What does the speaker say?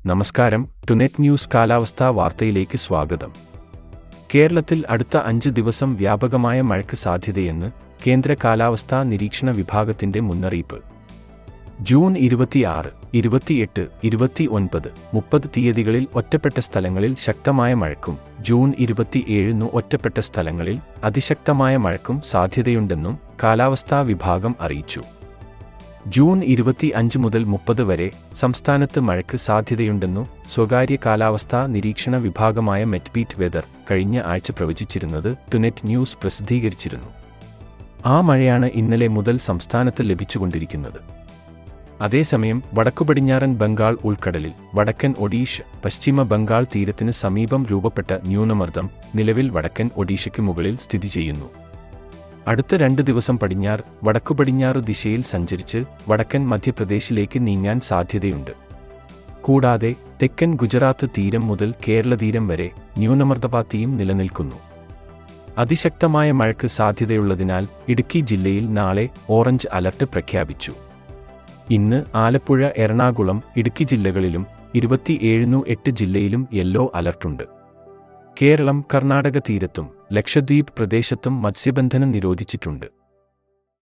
നമസ്കാരം ടുനെറ്റ് ന്യൂസ് കാലാവസ്ഥാ വാർത്തയിലേക്ക് സ്വാഗതം കേരളത്തിൽ അടുത്ത അഞ്ച് ദിവസം വ്യാപകമായ മഴയ്ക്ക് സാധ്യതയെന്ന് കേന്ദ്ര കാലാവസ്ഥാ നിരീക്ഷണ വിഭാഗത്തിന്റെ മുന്നറിയിപ്പ് ജൂൺ ഇരുപത്തിയാറ് ഇരുപത്തിയെട്ട് ഇരുപത്തി ഒൻപത് മുപ്പത് തീയതികളിൽ ഒറ്റപ്പെട്ട സ്ഥലങ്ങളിൽ ശക്തമായ മഴയ്ക്കും ജൂൺ ഇരുപത്തിയേഴിന് ഒറ്റപ്പെട്ട സ്ഥലങ്ങളിൽ അതിശക്തമായ മഴയ്ക്കും സാധ്യതയുണ്ടെന്നും കാലാവസ്ഥാ വിഭാഗം അറിയിച്ചു ജൂൺ ഇരുപത്തി അഞ്ച് മുതൽ മുപ്പത് വരെ സംസ്ഥാനത്ത് മഴയ്ക്ക് സാധ്യതയുണ്ടെന്നു സ്വകാര്യ കാലാവസ്ഥാ നിരീക്ഷണ വിഭാഗമായ മെറ്റ്ബീറ്റ് വെതർ കഴിഞ്ഞ ആഴ്ച പ്രവചിച്ചിരുന്നത് ടുനെറ്റ് ന്യൂസ് പ്രസിദ്ധീകരിച്ചിരുന്നു ആ മഴയാണ് ഇന്നലെ മുതൽ സംസ്ഥാനത്ത് ലഭിച്ചുകൊണ്ടിരിക്കുന്നത് അതേസമയം വടക്കുപടിഞ്ഞാറൻ ബംഗാൾ ഉൾക്കടലിൽ വടക്കൻ ഒഡീഷ പശ്ചിമ ബംഗാൾ തീരത്തിനു സമീപം രൂപപ്പെട്ട ന്യൂനമർദ്ദം നിലവിൽ വടക്കൻ ഒഡീഷയ്ക്ക് മുകളിൽ സ്ഥിതി ചെയ്യുന്നു അടുത്ത രണ്ട് ദിവസം പടിഞ്ഞാറ് വടക്കുപടിഞ്ഞാറ് ദിശയിൽ സഞ്ചരിച്ച് വടക്കൻ മധ്യപ്രദേശിലേക്ക് നീങ്ങാൻ സാധ്യതയുണ്ട് കൂടാതെ തെക്കൻ ഗുജറാത്ത് തീരം മുതൽ കേരള തീരം വരെ ന്യൂനമർദ്ദപാത്തിയും നിലനിൽക്കുന്നു അതിശക്തമായ മഴയ്ക്ക് സാധ്യതയുള്ളതിനാൽ ഇടുക്കി ജില്ലയിൽ നാളെ ഓറഞ്ച് അലർട്ട് പ്രഖ്യാപിച്ചു ഇന്ന് ആലപ്പുഴ എറണാകുളം ഇടുക്കി ജില്ലകളിലും ഇരുപത്തിയേഴിനു എട്ട് ജില്ലയിലും യെല്ലോ അലർട്ടുണ്ട് കേരളം കർണാടക തീരത്തും ലക്ഷദ്വീപ് പ്രദേശത്തും മത്സ്യബന്ധനം നിരോധിച്ചിട്ടുണ്ട്